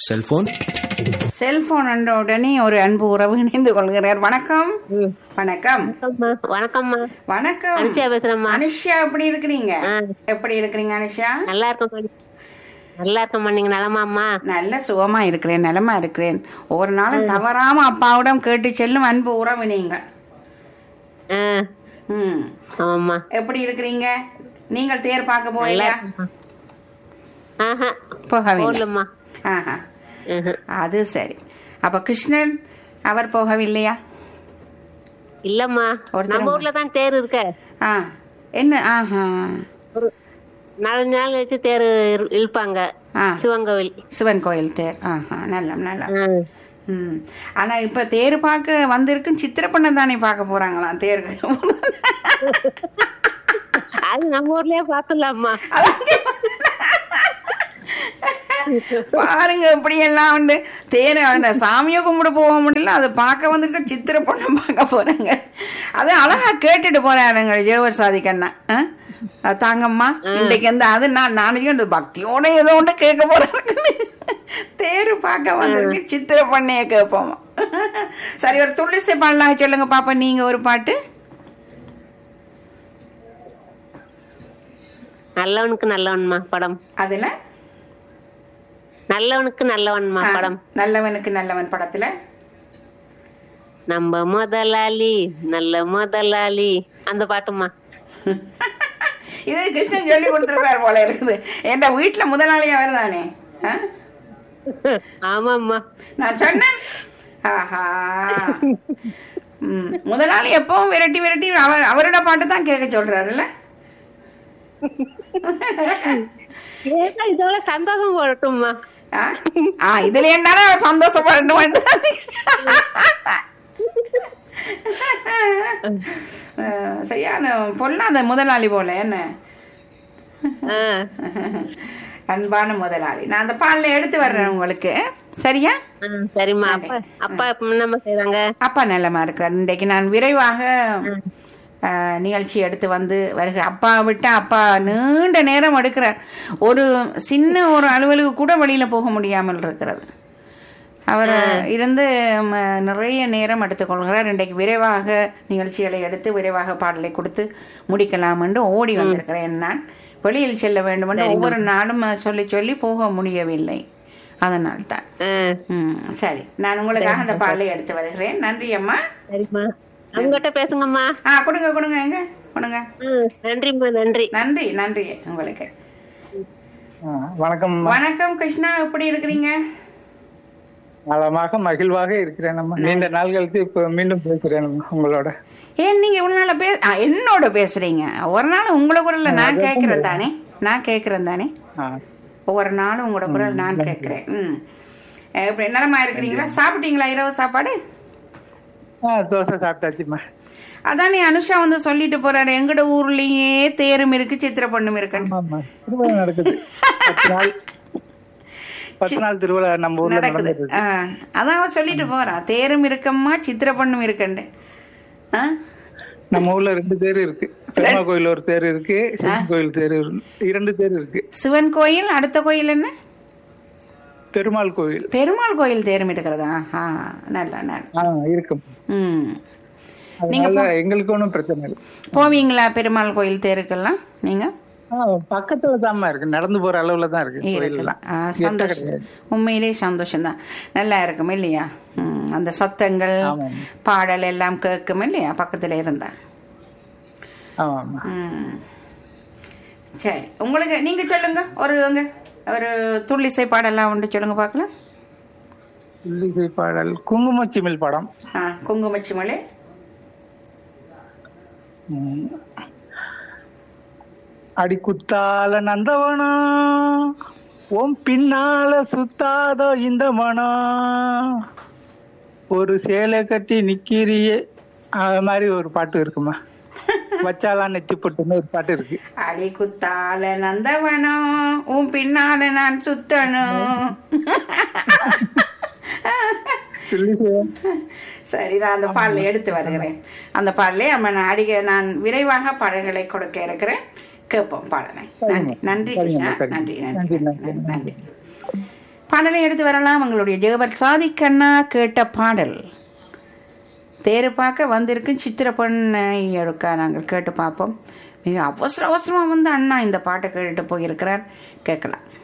Cellphone cellphone என்ற உடனே ஒரு அன்பு உறவு இணைந்து கொள்கிறார் வணக்கம் வணக்கம் வணக்கம்மா வணக்கம்மா வணக்கம் அனுஷியா பேசுறேம்மா அனுஷ்யா எப்படி இருக்கிறீங்க ஆ. எப்படி இருக்கிறீங்க அனுஷ்யா நல்லா இருக்கம்மா நல்லா இருக்கம்மா நீங்க நலமாம்மா நல்ல சுகமா இருக்கிறேன் நலமா இருக்கிறேன் ஒரு நாளும் தவறாம அப்பாவிடம் கேட்டு செல்லும் அன்பு உறவு நீங்க ஆ ம் ஆமாம்மா எப்படி இருக்கிறீங்க நீங்கள் தேர் பார்க்க நல்லா போகலையா இருக்கம்மா ஆஹா போகவில்லை போடலம்மா ஆஹா ம்ஹும். அது சரி அப்ப கிருஷ்ணன் அவர் போகவில்லையா இல்லம்மா ஒருத்தரும் நம்ம ஊர்ல தான் தேர் இருக்க ஆ என்ன ஆஹா ஒரு நாலஞ்சு நாள் கழிச்சு தேர் இரு- இழுப்பாங்க ஆ சிவங்கோவில் சிவன் கோயில் தேர் ஆஹா நல்ல நல்ல ஆ. ம் ஆனா இப்ப தேர் பார்க்க வந்திருக்கும் சித்திரப்பண்ண தானே பார்க்க போறாங்களாம் தேருக்கு அது நம்ம ஊர்லயே பாத்துடலாம்மா பாருங்க இப்படி எல்லாம் உண்டு தேரை அந்த சாமியை கும்பிட போக முடியல அதை பார்க்க வந்திருக்க சித்திர பொண்ணை பார்க்க போறாங்க அது அழகா கேட்டுட்டு போறாருங்க ஜெயவர் சாதிக்கண்ணா ஆ? அது தாங்கம்மா இன்னைக்கு வந்து அது நான் நாளைக்கும் இந்த பக்தியோட ஏதோ ஒன்று கேட்க போறாங்க தேரு பார்க்க வந்திருக்கு சித்திர பண்ணைய கேட்போம் சரி ஒரு துள்ளிசை பாடலாம் சொல்லுங்க பாப்பா நீங்க ஒரு பாட்டு நல்லவனுக்கு நல்லவன்மா படம் அதுல நல்லவனுக்கு நல்லவன்மா ஆ, படம் நல்லவனுக்கு நல்லவன் படத்துல நம்ம முதலாளி நல்ல முதலாளி அந்த பாட்டுமா இது கிருஷ்ணன் சொல்லி கொடுத்துருப்பாரு போல இருக்குது என் வீட்டுல முதலாளியா வருதானே ஆ? ஆமாம்மா நான் சொன்னேன் ஆஹா ம், முதலாளி எப்பவும் விரட்டி விரட்டி அவர் அவரோட பாட்டு தான் கேட்க சொல்றாருல்ல ஏதா இதோட சந்தோஷம் போடட்டும்மா ஆ? ஆ இதுல என்ன அவர் சந்தோஷப்படணும் சரியான பொல்லாத முதலாளி போல என்ன ஆ. அன்பான முதலாளி நான் அந்த பாடல எடுத்து வர்றேன் உங்களுக்கு சரியா ஆ, சரிம்மா அப்பா அப்பா இப்ப என்னம்மா செய்றாங்க அப்பா நல்லமா இருக்கிறார் இன்றைக்கு நான் விரைவாக அஹ், நிகழ்ச்சி எடுத்து வந்து வருகிறேன் அப்பா விட்டு அப்பா நீண்ட நேரம் எடுக்கிறார் ஒரு சின்ன ஒரு அலுவலுக்கு கூட வெளியில போக முடியாமல் இருக்கிறது அவர் இருந்து ம, நிறைய நேரம் எடுத்துக்கொள்கிறார் இன்றைக்கு விரைவாக நிகழ்ச்சிகளை எடுத்து விரைவாக பாடலை கொடுத்து முடிக்கலாம் என்று ஓடி வந்திருக்கிறேன் நான் வெளியில் செல்ல வேண்டும் என்று ஒவ்வொரு நாளும் சொல்லி சொல்லி போக முடியவில்லை அதனால் தான் ஆ, ம் சரி நான் உங்களுக்காக அந்த பாடலை எடுத்து வருகிறேன் நன்றி அம்மா சரிம்மா அவங்ககிட்ட பேசுங்கம்மா ஆ கொடுங்க கொடுங்க எங்க கொடுங்க ம், நன்றிம்மா நன்றி நன்றி நன்றி உங்களுக்கு ஆ, வணக்கம் வணக்கம் கிருஷ்ணா எப்படி இருக்கிறீங்க நலமாக மகிழ்வாக இருக்கிறேன் அம்மா நீண்ட நாள் கழிச்சு இப்ப மீண்டும் பேசுறேன் அம்மா உங்களோட ஏன் நீங்க இவ்வளவு நாள பே ஆ, என்னோட பேசுறீங்க ஒரு நாள் உங்களோட குரல்ல நான் கேட்கிறேன் தானே நான் கேட்கிறேன் தானே ஆ, ஒவ்வொரு நாளும் உங்களோட குரல் நான் கேட்கிறேன் ம் எப்படி நலமா இருக்கிறீங்களா சாப்பிட்டீங்களா இரவு சாப்பாடு ஆ, தோசை சாப்பிட்டாச்சுமா அதானே அனுஷா வந்து சொல்லிட்டு போறாரு எங்கட ஊர்லயே தேரும் இருக்கு சித்திர பொண்ணும் இருக்குன்னு ஆமா திருவிழா நடக்குது பத்து நாள் பத்து நாள் திருவிழா நம்ம ஊர்ல நடக்குது நடந்தது ஆ, அதான் அவ சொல்லிட்டு போறா தேரும் இருக்கம்மா சித்திர பொண்ணும் இருக்குண்டு ஆ? நம்ம ஊர்ல ரெண்டு தேர் இருக்கு பெருமா கோயில் ஒரு தேர் இருக்கு சிவன் கோயில் தேர் இருக்கு. இரண்டு தேர் இருக்கு சிவன் கோயில் அடுத்த கோயில் என்ன பெருமாள் கோயில் பெருமாள் கோயில் தேரும் இருக்கிறதா ஆ நல்லா நல்லா ஆ இருக்கும் ம் அதனால எங்களுக்கு ஒன்றும் பிரச்சனை இல்லை போவீங்களா பெருமாள் கோயில் தேருக்கெல்லாம் நீங்க ஆ, பக்கத்துல தாம்மா இருக்கு நடந்து போற அளவுல தான் இருக்கு கோயில் இருக்கலாம் ஆ, எட்ட சந்தோஷம் கிடையாது. உண்மையிலே சந்தோஷம்தான் நல்லா இருக்கும் இல்லையா ம், அந்த சத்தங்கள் ஆமாம். பாடல் எல்லாம் கேட்கும் இல்லையா பக்கத்துல இருந்தா ஆமா ஆமா ம். சரி உங்களுக்கு நீங்க சொல்லுங்க ஒரு இங்க ஒரு துள்ளிசை பாடலாம் ஒன்று சொல்லுங்க பார்க்கலாம் இல்லிசை பாடல் குங்குமச்சிமிழ் படம் ஆ குங்குமச்சிமலை ம். அடி குத்தால நந்தவனம் ஓம் பின்னால சுத்தாதோ இந்த மனம் ஒரு சேலை கட்டி நிக்கிறியே அது மாதிரி ஒரு பாட்டு இருக்குமா வச்சாலா நெத்தி பொட்டுன்னு ஒரு பாட்டு இருக்கு அடி குத்தால நந்தவனம் உன் பின்னால நான் சுத்தணும் இல்லிசை சரி நான் அந்த பாடலை எடுத்து வருகிறேன் அந்த பாடலை நம்ம நான் அடிக்க நான் விரைவாக பாடல்களை கொடுக்க இருக்கிறேன் கேட்போம் பாடலை நன்றி நன்றி சரிங்க, கிருஷ்ணா சரிங்க. நன்றி நன்றி, நன்றி நன்றி, நன்றி பாடலை எடுத்து வரலாம் உங்களுடைய ஜெகபர் சாதிக்கண்ணா கேட்ட பாடல் தேரு பார்க்க வந்திருக்கும் சித்திர பொண்ணை இருக்கா நாங்கள் கேட்டு பார்ப்போம் மிக அவசர அவசரமாக வந்து அண்ணா இந்த பாட்டை கேட்டுட்டு போயிருக்கிறார் கேட்கலாம்